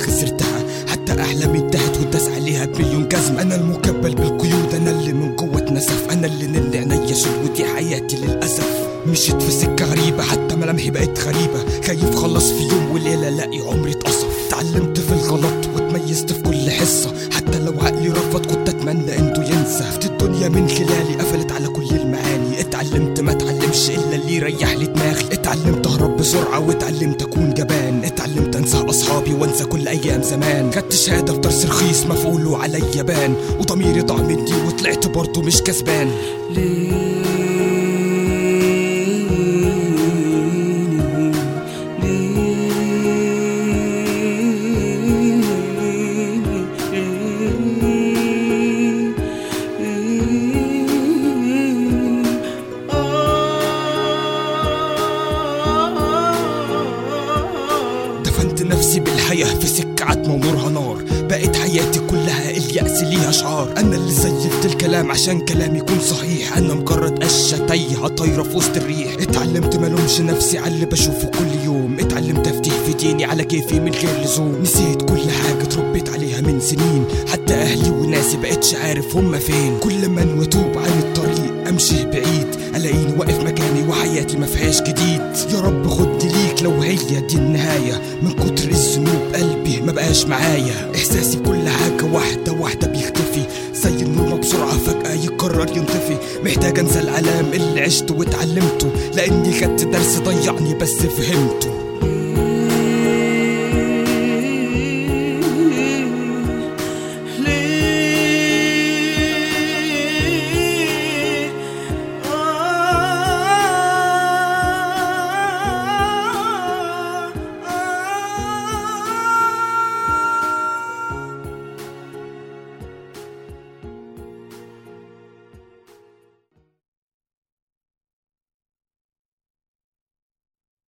خسرتها حتى احلامي انتهت وداس عليها بمليون جزمة انا المكبل بالقيود انا اللي من جوه اتنسف انا اللي نلي عينيا شد ودي حياتي للاسف مشيت في سكة غريبة حتى ملامحي بقت غريبة خايف خلص في يوم وليلة الاقي عمري اتقصف اتعلمت في الغلط واتميزت في كل حصة حتى لو عقلي رفض كنت اتمنى انه ينسى شفت الدنيا من خلالي قفلت على كل المعاني اتعلمت ما اتعلمش الا اللي يريح لي دماغي اتعلمت اهرب بسرعة واتعلمت اكون جبان اتعلمت انسى اصحابي وانسى كل ايام زمان خدت شهادة في درس رخيص مفعوله عليا بان وضميري ضاع مني وطلعت برضه مش كسبان دفنت نفسي بالحياة في سكة عتمة ونورها نار بقت حياتي كلها اليأس ليها شعار أنا اللي زيفت الكلام عشان كلامي يكون صحيح أنا مجرد قشة تايهة طايرة في وسط الريح اتعلمت ملومش نفسي على اللي بشوفه كل يوم اتعلمت افتيه في ديني على كيفي من غير لزوم نسيت كل حاجة اتربيت عليها من سنين حتى أهلي وناسي بقتش عارف هما فين كل ما وتوب عن الطريق أمشي بعيد ألاقيني واقف مكاني وحياتي ما فيهاش جديد يا رب خدني ليك لو هي دي النهاية من كتر الذنوب قلبي ما بقاش معايا إحساسي بكل حاجة واحدة واحدة بيختفي زي النور ما بسرعة فجأة يقرر ينطفي محتاج أنسى العلام اللي عشته واتعلمته لأني خدت درس ضيعني بس فهمته